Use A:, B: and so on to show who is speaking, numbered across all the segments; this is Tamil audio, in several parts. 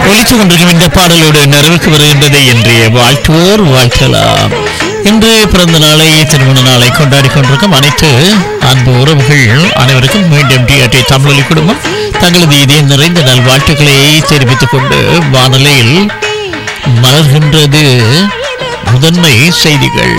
A: ஒலித்துக் கொண்டிருக்கும் இந்த பாடலோடு நிறைவுக்கு வருகின்றது இன்றைய வாழ்த்துவோர் வாழ்த்தலாம் இன்று பிறந்த நாளை திருமண நாளை கொண்டாடி கொண்டிருக்கும் அனைத்து அன்பு உறவுகள் அனைவருக்கும் மீண்டும் டிஆர்டி தமிழொலி குடும்பம் தங்களது இதய நிறைந்த நல்வாழ்த்துக்களை தெரிவித்துக் கொண்டு வானொலியில் மலர்கின்றது முதன்மை செய்திகள்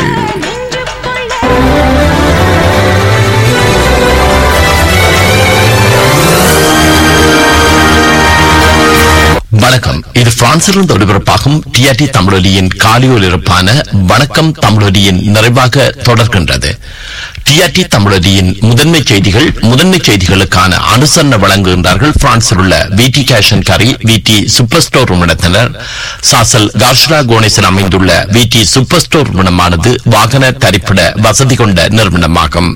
B: வணக்கம் இது பிரான்சிலிருந்து ஒளிபரப்பாகும் டிஆர்டி தமிழொலியின் காலியொலிருப்பான வணக்கம் தமிழொலியின் நிறைவாக தொடர்கின்றது டிஆர்டி தமிழொலியின் முதன்மை செய்திகள் முதன்மை செய்திகளுக்கான அனுசரணை வழங்குகின்றார்கள் பிரான்சில் உள்ள விடி கேஷன் கரி விடி சூப்பர் ஸ்டோர் நிறுவனத்தினர் சாசல் கார்ஷ்ரா கோணேசன் அமைந்துள்ள விடி சூப்பர் ஸ்டோர் நிறுவனமானது வாகன தரிப்பிட வசதி கொண்ட நிறுவனமாகும்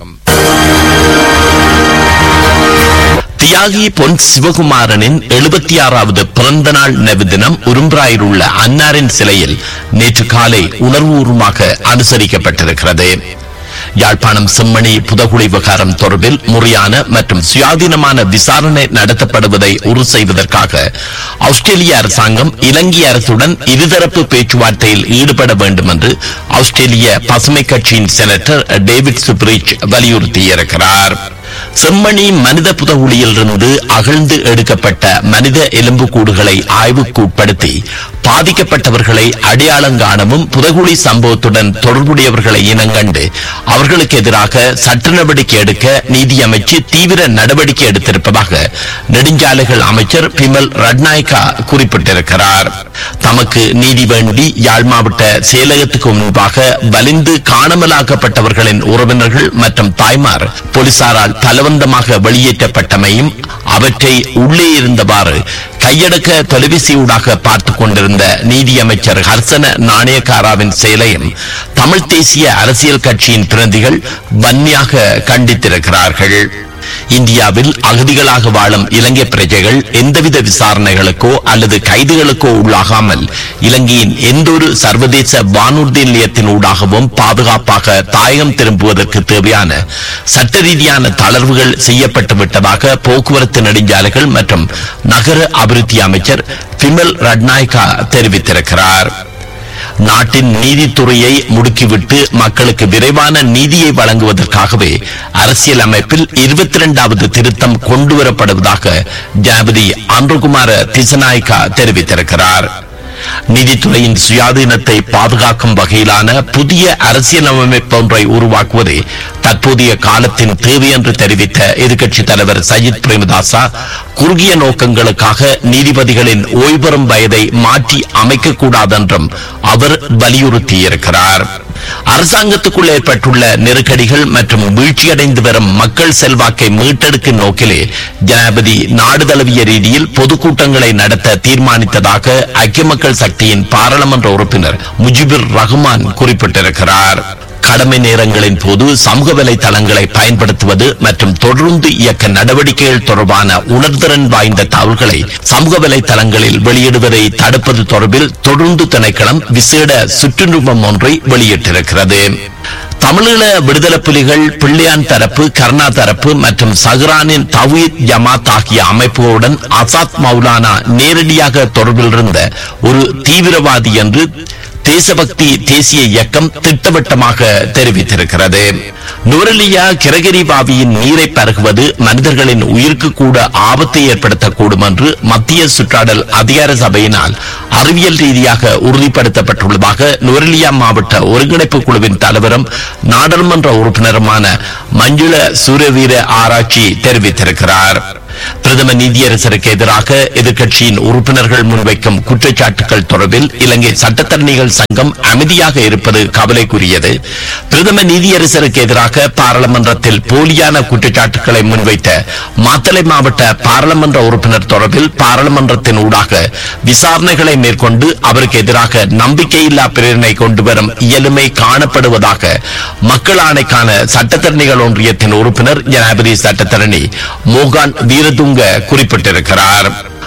B: தியாகி பொன் சிவகுமாரனின் எழுபத்தி ஆறாவது பிறந்த நாள் நினைவு தினம் உரும்பிராயில் உள்ள அன்னாரின் சிலையில் நேற்று காலை உணர்வுபூர்வமாக அனுசரிக்கப்பட்டிருக்கிறது யாழ்ப்பாணம் செம்மணி புதகுழி விவகாரம் தொடர்பில் முறையான மற்றும் சுயாதீனமான விசாரணை நடத்தப்படுவதை உறுதி செய்வதற்காக ஆஸ்திரேலிய அரசாங்கம் இலங்கை அரசுடன் இருதரப்பு பேச்சுவார்த்தையில் ஈடுபட வேண்டும் என்று ஆஸ்திரேலிய பசுமை கட்சியின் செனட்டர் டேவிட் சுப்ரிச் வலியுறுத்தியிருக்கிறார் செம்மணி மனித புதகுழியிலிருந்து அகழ்ந்து எடுக்கப்பட்ட மனித எலும்புக்கூடுகளை ஆய்வுக்கு உட்படுத்தி பாதிக்கப்பட்டவர்களை அடையாளம் காணவும் புதகுழி சம்பவத்துடன் தொடர்புடையவர்களை இனங்கண்டு அவர்களுக்கு எதிராக சட்ட நடவடிக்கை எடுக்க நீதி அமைச்சு தீவிர நடவடிக்கை எடுத்திருப்பதாக நெடுஞ்சாலைகள் அமைச்சர் பிமல் ரட்நாயக்கா குறிப்பிட்டிருக்கிறார் தமக்கு நீதி வேண்டி யாழ் மாவட்ட செயலகத்துக்கு முன்பாக வலிந்து காணாமலாக்கப்பட்டவர்களின் உறவினர்கள் மற்றும் தாய்மார் போலீசாரால் பலவந்தமாக வெளியேற்றப்பட்டமையும் அவற்றை உள்ளே இருந்தவாறு கையடக்க தொலைபேசியூடாக பார்த்துக் கொண்டிருந்த நீதியமைச்சர் ஹர்சன நாணயக்காராவின் செயலையும் தமிழ் தேசிய அரசியல் கட்சியின் பிரதிகள் வன்மையாக கண்டித்திருக்கிறார்கள் இந்தியாவில் அகதிகளாக வாழும் இலங்கை பிரஜைகள் எந்தவித விசாரணைகளுக்கோ அல்லது கைதுகளுக்கோ உள்ளாகாமல் இலங்கையின் எந்தொரு சர்வதேச வானூர்தி நிலையத்தின் ஊடாகவும் பாதுகாப்பாக தாயகம் திரும்புவதற்கு தேவையான சட்ட ரீதியான தளர்வுகள் செய்யப்பட்டு விட்டதாக போக்குவரத்து நெடுஞ்சாலைகள் மற்றும் நகர அபிவிருத்தி அமைச்சர் பிமல் ரட்நாயக்கா தெரிவித்திருக்கிறார் நாட்டின் நீதித்துறையை முடுக்கிவிட்டு மக்களுக்கு விரைவான நீதியை வழங்குவதற்காகவே அரசியல் அமைப்பில் இருபத்தி இரண்டாவது திருத்தம் கொண்டுவரப்படுவதாக ஜனாபதி அன்றுகுமார திசநாயக்கா தெரிவித்திருக்கிறார் நீதித்துறையின் சுயாதீனத்தை பாதுகாக்கும் வகையிலான புதிய அரசியலமைப்பு ஒன்றை உருவாக்குவதே தற்போதைய காலத்தின் தேவை என்று தெரிவித்த எதிர்க்கட்சித் தலைவர் சஜித் பிரேமதாசா குறுகிய நோக்கங்களுக்காக நீதிபதிகளின் ஓய்வெறும் வயதை மாற்றி அமைக்கக்கூடாதென்றும் அவர் வலியுறுத்தியிருக்கிறார் அரசாங்கத்துக்குள் ஏற்பட்டுள்ள நெருக்கடிகள் மற்றும் வீழ்ச்சியடைந்து வரும் மக்கள் செல்வாக்கை மீட்டெடுக்கும் நோக்கிலே ஜனாபதி நாடு தழுவிய ரீதியில் பொதுக்கூட்டங்களை நடத்த தீர்மானித்ததாக ஐக்கிய மக்கள் சக்தியின் பாராளுமன்ற உறுப்பினர் முஜிபுர் ரஹ்மான் குறிப்பிட்டிருக்கிறார் கடமை நேரங்களின் போது சமூக வலைதளங்களை பயன்படுத்துவது மற்றும் தொடர்ந்து இயக்க நடவடிக்கைகள் தொடர்பான உணர்திறன் வாய்ந்த தகவல்களை சமூக வலைதளங்களில் வெளியிடுவதை தடுப்பது தொடர்பில் தொடர்ந்து திணைக்களம் விசேட சுற்றுநுட்பம் ஒன்றை வெளியிட்டிருக்கிறது தமிழீழ விடுதலை புலிகள் பிள்ளையான் தரப்பு கர்ணா தரப்பு மற்றும் சஹ்ரானின் தவீத் ஜமாத் ஆகிய அமைப்புகளுடன் அசாத் மௌலானா நேரடியாக தொடர்பில் இருந்த ஒரு தீவிரவாதி என்று தேசபக்தி தேசிய இயக்கம் திட்டவட்டமாக தெரிவித்திருக்கிறது நுவரலியா கிரகிரி பாவியின் நீரை பருகுவது மனிதர்களின் உயிருக்கு கூட ஆபத்தை ஏற்படுத்தக்கூடும் என்று மத்திய சுற்றாடல் அதிகார சபையினால் அறிவியல் ரீதியாக உறுதிப்படுத்தப்பட்டுள்ளதாக நுவரலியா மாவட்ட ஒருங்கிணைப்பு குழுவின் தலைவரும் நாடாளுமன்ற உறுப்பினருமான மஞ்சுள சூரியவீர ஆராய்ச்சி தெரிவித்திருக்கிறார் பிரதம நீதியரசருக்கு எதிராக எதிர்க்கட்சியின் உறுப்பினர்கள் முன்வைக்கும் குற்றச்சாட்டுகள் தொடர்பில் இலங்கை சட்டத்தரணிகள் சங்கம் அமைதியாக இருப்பது கவலைக்குரியது பிரதம நீதியரசருக்கு எதிராக பாராளுமன்றத்தில் போலியான குற்றச்சாட்டுகளை முன்வைத்த மாத்தளை மாவட்ட பாராளுமன்ற உறுப்பினர் தொடர்பில் பாராளுமன்றத்தின் ஊடாக விசாரணைகளை மேற்கொண்டு அவருக்கு எதிராக நம்பிக்கையில்லா பிரேரணை கொண்டு வரும் இயலுமை காணப்படுவதாக மக்கள் ஆணைக்கான சட்டத்தரணிகள் ஒன்றியத்தின் உறுப்பினர் ஜனாதிபதி சட்டத்தரணி மோகான் வீரதுங்க குறிப்பிட்டிருக்கிறார்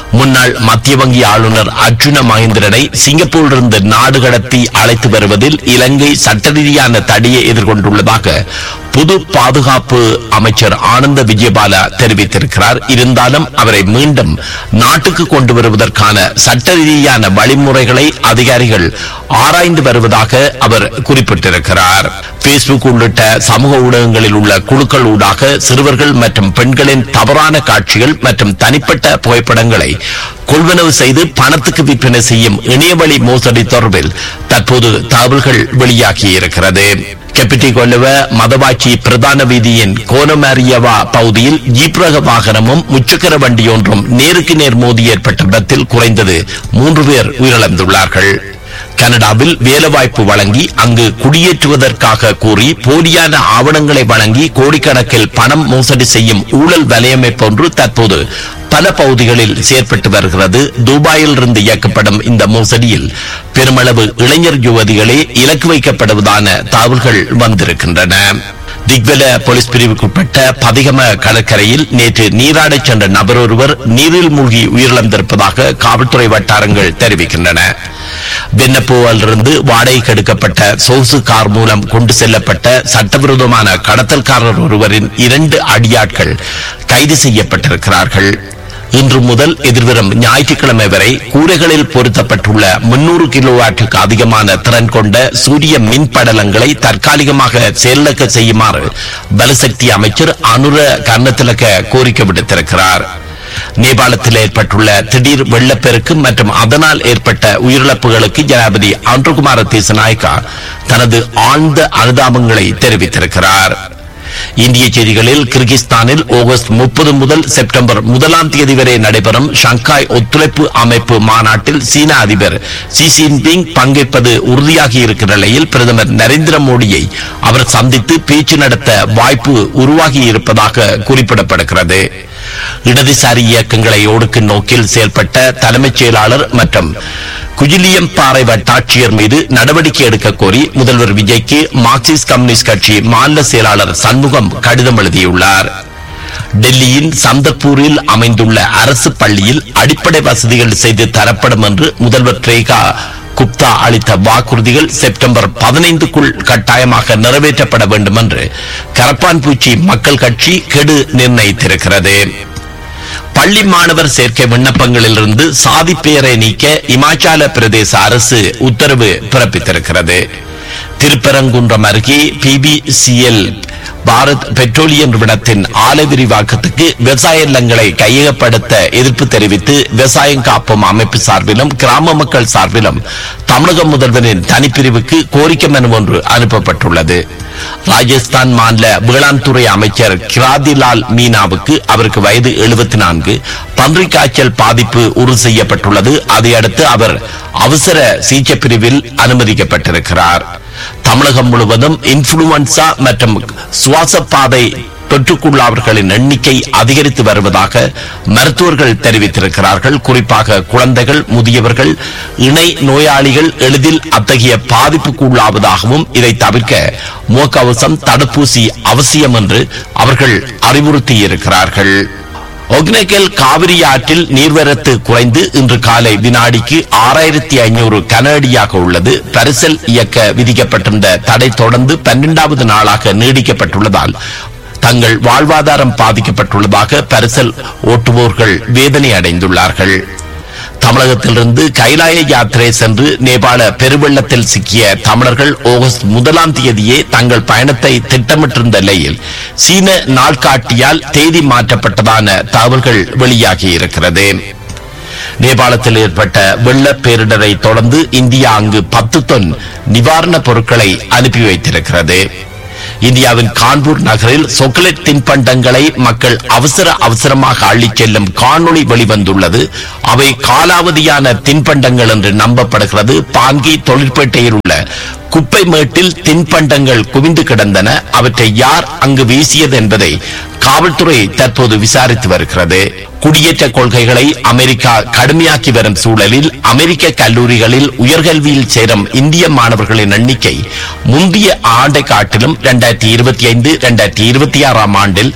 B: முன்னாள் மத்திய வங்கி ஆளுநர் அர்ஜுன மகேந்திரனை சிங்கப்பூரிலிருந்து நாடு கடத்தி அழைத்து வருவதில் இலங்கை சட்ட ரீதியான தடையை எதிர்கொண்டுள்ளதாக பொது பாதுகாப்பு அமைச்சர் ஆனந்த விஜயபால தெரிவித்திருக்கிறார் இருந்தாலும் அவரை மீண்டும் நாட்டுக்கு கொண்டு வருவதற்கான சட்ட ரீதியான வழிமுறைகளை அதிகாரிகள் ஆராய்ந்து வருவதாக அவர் குறிப்பிட்டிருக்கிறார் பேஸ்புக் உள்ளிட்ட சமூக ஊடகங்களில் உள்ள குழுக்கள் ஊடாக சிறுவர்கள் மற்றும் பெண்களின் தவறான காட்சிகள் மற்றும் தனிப்பட்ட புகைப்படங்களை கொள்வனவு செய்து பணத்துக்கு விற்பனை செய்யும் இணையவழி மோசடி தொடர்பில் தற்போது தகவல்கள் வெளியாகியிருக்கிறது கெப்பிட்டி கொல்லுவ மதவாச்சி பிரதான வீதியின் கோனமேரியவா பகுதியில் ஜீப் ரக வாகனமும் முச்சக்கர வண்டியொன்றும் நேருக்கு நேர் மோதி ஏற்பட்ட விபத்தில் குறைந்தது மூன்று பேர் உயிரிழந்துள்ளார்கள் கனடாவில் வேலைவாய்ப்பு வழங்கி அங்கு குடியேற்றுவதற்காக கூறி போலியான ஆவணங்களை வழங்கி கோடிக்கணக்கில் பணம் மோசடி செய்யும் ஊழல் வலையமைப்பு ஒன்று தற்போது பல பகுதிகளில் செயற்பட்டு வருகிறது துபாயில் இருந்து இயக்கப்படும் இந்த மோசடியில் பெருமளவு இளைஞர் யுவதிகளே இலக்கு வைக்கப்படுவதான தகவல்கள் வந்திருக்கின்றன திக்வெல போலீஸ் பிரிவுக்குட்பட்ட பதிகம கடற்கரையில் நேற்று நீராடச் சென்ற நபர் ஒருவர் நீரில் மூழ்கி உயிரிழந்திருப்பதாக காவல்துறை வட்டாரங்கள் தெரிவிக்கின்றன வெண்ணப்பூவிலிருந்து வாடகைக்கு எடுக்கப்பட்ட சொகுசு கார் மூலம் கொண்டு செல்லப்பட்ட சட்டவிரோதமான கடத்தல்காரர் ஒருவரின் இரண்டு அடியாட்கள் கைது செய்யப்பட்டிருக்கிறார்கள் இன்று முதல் எதிர்வரும் ஞாயிற்றுக்கிழமை வரை கூரைகளில் பொருத்தப்பட்டுள்ள முன்னூறு கிலோவாட்டுக்கு அதிகமான திறன் கொண்ட சூரிய மின் படலங்களை தற்காலிகமாக செயலிழக்க செய்யுமாறு பலசக்தி அமைச்சர் அனுர கர்ணத்திலக்க கோரிக்கை விடுத்திருக்கிறார் நேபாளத்தில் ஏற்பட்டுள்ள திடீர் வெள்ளப்பெருக்கு மற்றும் அதனால் ஏற்பட்ட உயிரிழப்புகளுக்கு ஜனாதிபதி அன்றுகுமார தேசநாயக்கா தனது ஆழ்ந்த அனுதாபங்களை தெரிவித்திருக்கிறார் இந்திய செய்திகளில் கிர்கிஸ்தானில் ஆகஸ்ட் முப்பது முதல் செப்டம்பர் முதலாம் தேதி வரை நடைபெறும் ஷங்காய் ஒத்துழைப்பு அமைப்பு மாநாட்டில் சீன அதிபர் ஷி ஜின்பிங் பங்கேற்பது உறுதியாகி இருக்கிற நிலையில் பிரதமர் நரேந்திர மோடியை அவர் சந்தித்து பேச்சு நடத்த வாய்ப்பு உருவாகி இருப்பதாக குறிப்பிடப்படுகிறது இடதுசாரி இயக்கங்களை ஒடுக்கும் நோக்கில் செயல்பட்ட தலைமைச் செயலாளர் மற்றும் குஜிலியம் பாறை வட்டாட்சியர் மீது நடவடிக்கை எடுக்க கோரி முதல்வர் விஜய்க்கு மார்க்சிஸ்ட் கம்யூனிஸ்ட் கட்சி மாநில செயலாளர் சண்முகம் கடிதம் எழுதியுள்ளார் டெல்லியின் சந்தர்பூரில் அமைந்துள்ள அரசு பள்ளியில் அடிப்படை வசதிகள் செய்து தரப்படும் என்று முதல்வர் ரேகா குப்தா அளித்த வாக்குறுதிகள் செப்டம்பர் பதினைந்துக்குள் கட்டாயமாக நிறைவேற்றப்பட வேண்டும் என்று கரப்பான்பூச்சி மக்கள் கட்சி கெடு நிர்ணயித்திருக்கிறது பள்ளி மாணவர் சேர்க்கை விண்ணப்பங்களிலிருந்து சாதி பெயரை நீக்க இமாச்சல பிரதேச அரசு உத்தரவு பிறப்பித்திருக்கிறது திருப்பரங்குன்றம் அருகே பிபிசிஎல் பாரத் பெட்ரோலியம் நிறுவனத்தின் ஆலை விரிவாக்கத்துக்கு விவசாய நிலங்களை கையகப்படுத்த எதிர்ப்பு தெரிவித்து விவசாயம் காப்போம் அமைப்பு சார்பிலும் கிராம மக்கள் சார்பிலும் தமிழக முதல்வரின் தனிப்பிரிவுக்கு கோரிக்கை மனு ஒன்று அனுப்பப்பட்டுள்ளது ராஜஸ்தான் மாநில வேளாண் துறை அமைச்சர் கிராதிலால் மீனாவுக்கு அவருக்கு வயது எழுபத்தி நான்கு பன்றிக் காய்ச்சல் பாதிப்பு உறுதி செய்யப்பட்டுள்ளது அதையடுத்து அவர் அவசர சிகிச்சை பிரிவில் அனுமதிக்கப்பட்டிருக்கிறார் தமிழகம் முழுவதும் இன்ஃபுளுவன்சா மற்றும் சுவாச பாதை தொற்றுக்குள்ளாவர்களின் எண்ணிக்கை அதிகரித்து வருவதாக மருத்துவர்கள் தெரிவித்திருக்கிறார்கள் குறிப்பாக குழந்தைகள் முதியவர்கள் இணை நோயாளிகள் எளிதில் அத்தகைய பாதிப்புக்குள்ளாவதாகவும் இதை தவிர்க்க முகக்கவசம் தடுப்பூசி அவசியம் என்று அவர்கள் அறிவுறுத்தியிருக்கிறார்கள் ஒக்னேக்கல் காவிரி ஆற்றில் நீர்வரத்து குறைந்து இன்று காலை வினாடிக்கு ஆறாயிரத்தி ஐநூறு கனஅடியாக உள்ளது பரிசல் இயக்க விதிக்கப்பட்டிருந்த தடை தொடர்ந்து பன்னெண்டாவது நாளாக நீடிக்கப்பட்டுள்ளதால் தங்கள் வாழ்வாதாரம் பாதிக்கப்பட்டுள்ளதாக பரிசல் ஓட்டுவோர்கள் வேதனை அடைந்துள்ளார்கள் தமிழகத்திலிருந்து கைலாய யாத்திரை சென்று நேபாள பெருவெள்ளத்தில் சிக்கிய தமிழர்கள் ஆகஸ்ட் முதலாம் தேதியே தங்கள் பயணத்தை திட்டமிட்டிருந்த நிலையில் சீன நாள்காட்டியால் தேதி மாற்றப்பட்டதான தகவல்கள் வெளியாகி இருக்கிறது நேபாளத்தில் ஏற்பட்ட வெள்ள பேரிடரை தொடர்ந்து இந்தியா அங்கு பத்து தொன் நிவாரணப் பொருட்களை அனுப்பி வைத்திருக்கிறது இந்தியாவின் கான்பூர் நகரில் சொக்கலேட் தின்பண்டங்களை மக்கள் அவசர அவசரமாக அள்ளிச் செல்லும் காணொளி வெளிவந்துள்ளது அவை காலாவதியான தின்பண்டங்கள் என்று நம்பப்படுகிறது பாங்கி தொழிற்பேட்டையில் உள்ள குப்பை மேட்டில் தின்பண்டங்கள் குவிந்து கிடந்தன அவற்றை யார் அங்கு வீசியது என்பதை காவல்துறை தற்போது விசாரித்து வருகிறது குடியேற்ற கொள்கைகளை அமெரிக்கா கடுமையாக்கி வரும் சூழலில் அமெரிக்க கல்லூரிகளில் உயர்கல்வியில் சேரும் இந்திய மாணவர்களின் எண்ணிக்கை முந்தைய ஆண்டை காட்டிலும் இரண்டாயிரத்தி இருபத்தி ஐந்து இரண்டாயிரத்தி இருபத்தி ஆறாம் ஆண்டில்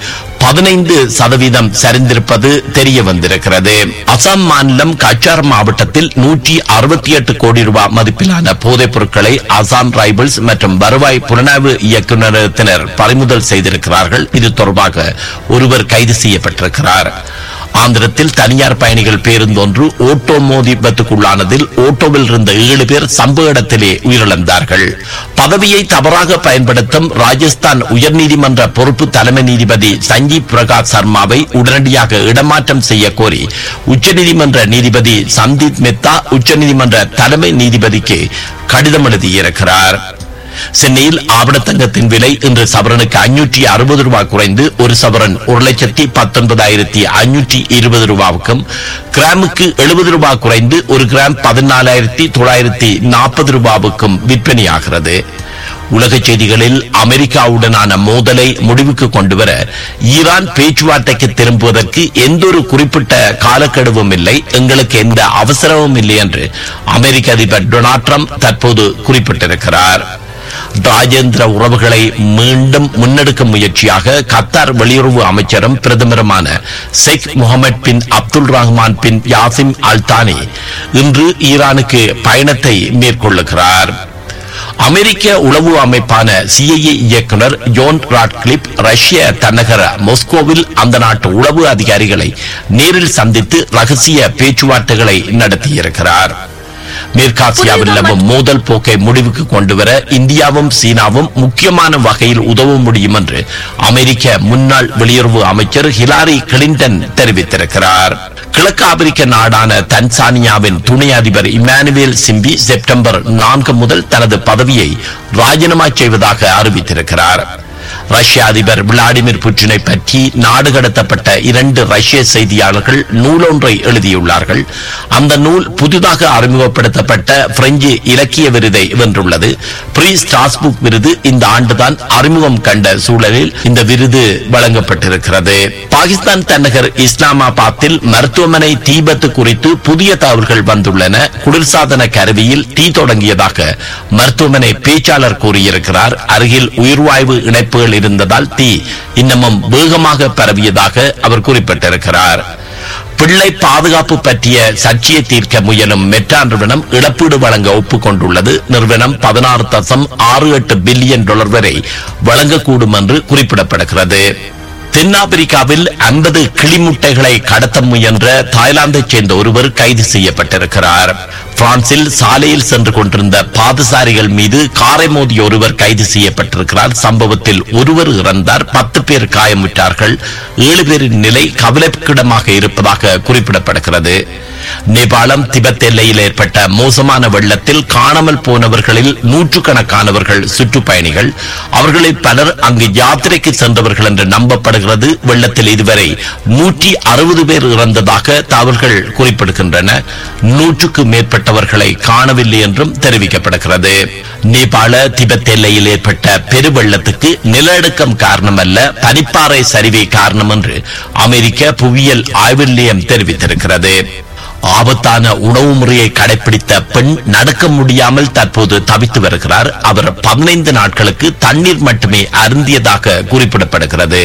B: பதினைந்து சதவீதம் சரிந்திருப்பது தெரிய வந்திருக்கிறது அசாம் மாநிலம் கச்சார் மாவட்டத்தில் நூற்றி அறுபத்தி எட்டு கோடி ரூபாய் மதிப்பிலான போதைப் பொருட்களை அசாம் ரைபிள்ஸ் மற்றும் வருவாய் புலனாய்வு இயக்குநரகத்தினர் பறிமுதல் செய்திருக்கிறார்கள் இது தொடர்பாக ஒருவர் கைது செய்யப்பட்டிருக்கிறார் ஆந்திரத்தில் தனியார் பயணிகள் பேருந்தொன்று ஓட்டோ மோதி விபத்துக்குள்ளானதில் ஓட்டோவில் இருந்த ஏழு பேர் சம்பவ இடத்திலே உயிரிழந்தார்கள் பதவியை தவறாக பயன்படுத்தும் ராஜஸ்தான் உயர்நீதிமன்ற பொறுப்பு தலைமை நீதிபதி சஞ்சீப் பிரகாஷ் சர்மாவை உடனடியாக இடமாற்றம் செய்ய கோரி உச்சநீதிமன்ற நீதிபதி சந்தீப் மெத்தா உச்சநீதிமன்ற தலைமை நீதிபதிக்கு கடிதம் எழுதியிருக்கிறார் சென்னையில் ஆவணத்தங்கத்தின் விலை இன்று சவரனுக்கு ஐநூற்றி அறுபது ரூபாய் குறைந்து ஒரு சவரன் ஒரு லட்சத்தி பத்தொன்பதாயிரத்தி ஐநூற்றி இருபது ரூபாவுக்கும் கிராமுக்கு எழுபது ரூபாய் குறைந்து ஒரு கிராம் பதினாலாயிரத்தி தொள்ளாயிரத்தி நாற்பது ரூபாவுக்கும் விற்பனையாகிறது உலக செய்திகளில் அமெரிக்காவுடனான மோதலை முடிவுக்கு கொண்டுவர ஈரான் பேச்சுவார்த்தைக்கு திரும்புவதற்கு எந்த ஒரு குறிப்பிட்ட காலக்கெடுவும் இல்லை எங்களுக்கு எந்த அவசரமும் இல்லை என்று அமெரிக்க அதிபர் டொனால்ட் ட்ரம்ப் தற்போது குறிப்பிட்டிருக்கிறார் ராஜேந்திர உறவுகளை மீண்டும் முன்னெடுக்கும் முயற்சியாக கத்தார் வெளியுறவு அமைச்சரும் பிரதமருமான Sheikh Mohammed bin Abdul Rahman bin Jassim Al Thani இன்று ஈரானுக்கு பயணத்தை மேற்கொள்ளுகிறார் அமெரிக்க உளவு அமைப்பான சிஐஏ இயக்குனர் ஜோன் ராட்கிளிப் ரஷ்ய தலைநகர மொஸ்கோவில் அந்த நாட்டு உளவு அதிகாரிகளை நேரில் சந்தித்து ரகசிய பேச்சுவார்த்தைகளை நடத்தியிருக்கிறார் மேற்காசியாவில் நிலவும் மோதல் போக்கை முடிவுக்கு கொண்டுவர இந்தியாவும் சீனாவும் முக்கியமான வகையில் உதவ முடியும் என்று அமெரிக்க முன்னாள் வெளியுறவு அமைச்சர் ஹிலாரி கிளின்டன் தெரிவித்திருக்கிறார் கிழக்கு ஆப்பிரிக்க நாடான தன்சானியாவின் துணை அதிபர் இமானுவேல் சிம்பி செப்டம்பர் நான்கு முதல் தனது பதவியை ராஜினாமா செய்வதாக அறிவித்திருக்கிறார் ரஷ்ய அதிபர் விளாடிமிர் புட்டினை பற்றி நாடு கடத்தப்பட்ட இரண்டு ரஷ்ய செய்தியாளர்கள் நூலொன்றை எழுதியுள்ளார்கள் அந்த நூல் புதிதாக அறிமுகப்படுத்தப்பட்ட பிரெஞ்சு இலக்கிய விருதை வென்றுள்ளது பிரி ஸ்டாஸ்புக் விருது இந்த ஆண்டுதான் அறிமுகம் கண்ட சூழலில் இந்த விருது வழங்கப்பட்டிருக்கிறது பாகிஸ்தான் தலைநகர் இஸ்லாமாபாத்தில் மருத்துவமனை தீபத்து குறித்து புதிய தகவல்கள் வந்துள்ளன குளிர்சாதன கருவியில் தீ தொடங்கியதாக மருத்துவமனை பேச்சாளர் கூறியிருக்கிறார் அருகில் உயிர்வாயு இணைப்புகள் இருந்ததால் தீ இன்னமும் வேகமாக பரவியதாக அவர் குறிப்பிட்டிருக்கிறார் பிள்ளை பாதுகாப்பு பற்றிய சர்ச்சையை தீர்க்க முயலும் மெட்ரா நிறுவனம் இழப்பீடு வழங்க ஒப்புக்கொண்டுள்ளது நிறுவனம் பதினாறு தசம் ஆறு எட்டு பில்லியன் டாலர் வரை வழங்கக்கூடும் என்று குறிப்பிடப்படுகிறது தென்னாப்பிரிக்காவில் ஐம்பது கிளிமுட்டைகளை கடத்த முயன்ற தாய்லாந்தைச் சேர்ந்த ஒருவர் கைது செய்யப்பட்டிருக்கிறார் பிரான்சில் சாலையில் சென்று கொண்டிருந்த பாதசாரிகள் மீது காரை மோதிய ஒருவர் கைது செய்யப்பட்டிருக்கிறார் சம்பவத்தில் ஒருவர் இறந்தார் பத்து பேர் காயமுற்றார்கள் ஏழு பேரின் நிலை கவலைக்கிடமாக இருப்பதாக குறிப்பிடப்படுகிறது நேபாளம் திபெத் எல்லையில் ஏற்பட்ட மோசமான வெள்ளத்தில் காணாமல் போனவர்களில் நூற்றுக்கணக்கானவர்கள் சுற்றுப்பயணிகள் அவர்களில் பலர் அங்கு யாத்திரைக்கு சென்றவர்கள் என்று நம்பப்படுகிறது வெள்ளத்தில் இதுவரை நூற்றி அறுபது பேர் இறந்ததாக தகவல்கள் குறிப்பிடுகின்றன நூற்றுக்கு மேற்பட்டவர்களை காணவில்லை என்றும் தெரிவிக்கப்படுகிறது நேபாள திபெத் எல்லையில் ஏற்பட்ட பெருவெள்ளத்துக்கு நிலநடுக்கம் காரணமல்ல பனிப்பாறை சரிவே காரணம் என்று அமெரிக்க புவியியல் ஆய்வு நிலையம் தெரிவித்திருக்கிறது ஆபத்தான உணவு முறையை கடைபிடித்த பெண் நடக்க முடியாமல் தற்போது தவித்து வருகிறார் அவர் பதினைந்து நாட்களுக்கு தண்ணீர் மட்டுமே அருந்தியதாக குறிப்பிடப்படுகிறது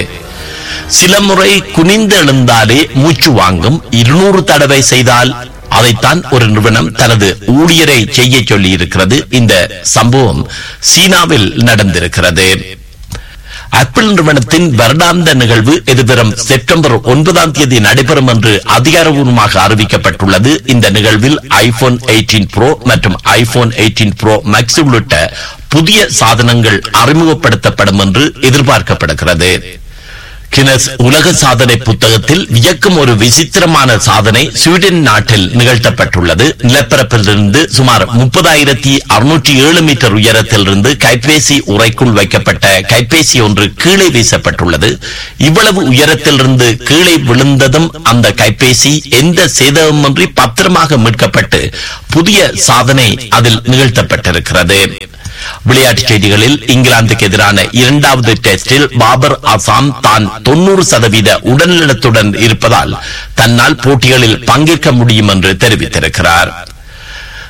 B: சில முறை குனிந்து எழுந்தாலே மூச்சு வாங்கும் இருநூறு தடவை செய்தால் அதைத்தான் ஒரு நிறுவனம் தனது ஊழியரை செய்ய சொல்லி இருக்கிறது இந்த சம்பவம் சீனாவில் நடந்திருக்கிறது ஆப்பிள் நிறுவனத்தின் வருடாந்த நிகழ்வு எதிர்வரும் செப்டம்பர் ஒன்பதாம் தேதி நடைபெறும் என்று அதிகாரப்பூர்வமாக அறிவிக்கப்பட்டுள்ளது இந்த நிகழ்வில் ஐபோன் எயிட்டீன் ப்ரோ மற்றும் ஐபோன் எயிட்டீன் ப்ரோ மேக்ஸ் உள்ளிட்ட புதிய சாதனங்கள் அறிமுகப்படுத்தப்படும் என்று எதிர்பார்க்கப்படுகிறது கினஸ் உலக சாதனை புத்தகத்தில் வியக்கும் ஒரு விசித்திரமான சாதனை ஸ்வீடன் நாட்டில் நிகழ்த்தப்பட்டுள்ளது நிலப்பரப்பிலிருந்து சுமார் முப்பதாயிரத்தி அறுநூற்றி ஏழு மீட்டர் உயரத்திலிருந்து கைபேசி உரைக்குள் வைக்கப்பட்ட கைபேசி ஒன்று கீழே வீசப்பட்டுள்ளது இவ்வளவு உயரத்திலிருந்து கீழே விழுந்ததும் அந்த கைபேசி எந்த சேதமுமின்றி பத்திரமாக மீட்கப்பட்டு புதிய சாதனை அதில் நிகழ்த்தப்பட்டிருக்கிறது விளையாட்டுச் செய்திகளில் இங்கிலாந்துக்கு எதிரான இரண்டாவது டெஸ்டில் பாபர் அசாம் தான் தொன்னூறு சதவீத உடல்நலத்துடன் இருப்பதால் தன்னால் போட்டிகளில் பங்கேற்க முடியும் என்று தெரிவித்திருக்கிறார்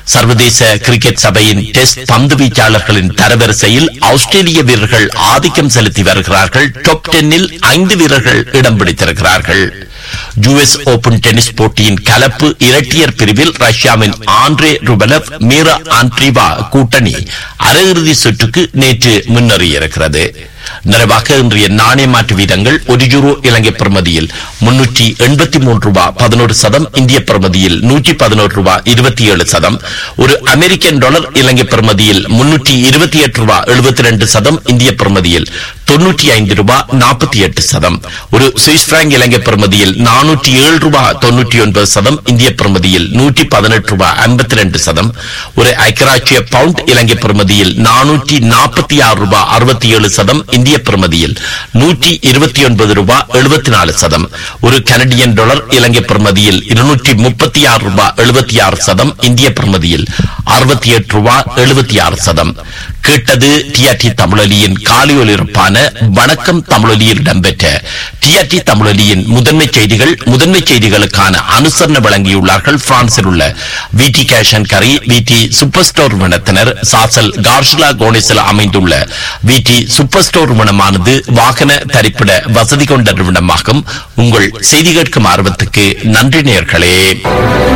B: சர்வதேச கிரிக்கெட் சபையின் டெஸ்ட் பந்து வீச்சாளர்களின் தரவரிசையில் ஆஸ்திரேலிய வீரர்கள் ஆதிக்கம் செலுத்தி வருகிறார்கள் டாப் டென்னில் ஐந்து வீரர்கள் இடம் பிடித்திருக்கிறார்கள் யுஎஸ் ஓபன் டென்னிஸ் போட்டியின் கலப்பு இரட்டையர் பிரிவில் ரஷ்யாவின் ஆண்ட்ரே ருபலவ் மீரா ஆண்ட்ரிவா கூட்டணி அரையிறுதி சுற்றுக்கு நேற்று முன்னேறியிருக்கிறது நிறைவாக இன்றைய நாணய மாற்று வீதங்கள் ஒரு யூரோ இலங்கை பிரமதியில் முன்னூற்றி எண்பத்தி மூன்று ரூபாய் பதினோரு சதம் இந்திய பிரமதியில் நூற்றி பதினோரு ரூபாய் இருபத்தி ஏழு சதம் ஒரு அமெரிக்கன் டாலர் இலங்கை பிரமதியில் முன்னூற்றி இருபத்தி எட்டு ரூபாய் எழுபத்தி ரெண்டு சதம் இந்திய பிரமதியில் தொன்னூற்றி ஐந்து ரூபாய் நாற்பத்தி எட்டு சதம் ஒரு சுவிஸ் பிராங்க் இலங்கை பிரமதியில் நானூற்றி ஏழு ரூபாய் தொன்னூற்றி ஒன்பது சதம் இந்திய பிரமதியில் நூற்றி பதினெட்டு ரூபாய் ஐம்பத்தி ரெண்டு சதம் ஒரு ஐக்கராட்சிய பவுண்ட் இலங்கை பிரமதியில் நானூற்றி நாற்பத்தி ஆறு ரூபாய் அறுபத்தி ஏழு சதம் இந்திய பிரமதியில் நூற்றி இருபத்தி ஒன்பது ரூபாய் எழுபத்தி நாலு சதம் ஒரு கனடியன் டாலர் இலங்கை பிரமதியில் இருநூற்றி முப்பத்தி ஆறு ரூபாய் எழுபத்தி ஆறு சதம் இந்திய பிரமதியில் அறுபத்தி எட்டு ரூபாய் எழுபத்தி ஆறு சதம் கேட்டது டிஆர்டி தமிழொலியின் காலை ஒலிபரப்பான வணக்கம் தமிழொலியில் இடம்பெற்ற டிஆர்டி தமிழொலியின் முதன்மை செய்திகள் முதன்மை செய்திகளுக்கான அனுசரணை வழங்கியுள்ளார்கள் பிரான்சில் உள்ள விடி கேஷ் அண்ட் கரி விடி சூப்பர் ஸ்டோர் நிறுவனத்தினர் சாசல் கார்ஷிலா கோனிஸில் அமைந்துள்ள விடி சூப்பர் ஸ்டோர் நிறுவனமானது வாகன தரிப்பிட வசதி கொண்ட நிறுவனமாகும் உங்கள் செய்தி கேட்கும் ஆர்வத்துக்கு நன்றி நேர்களே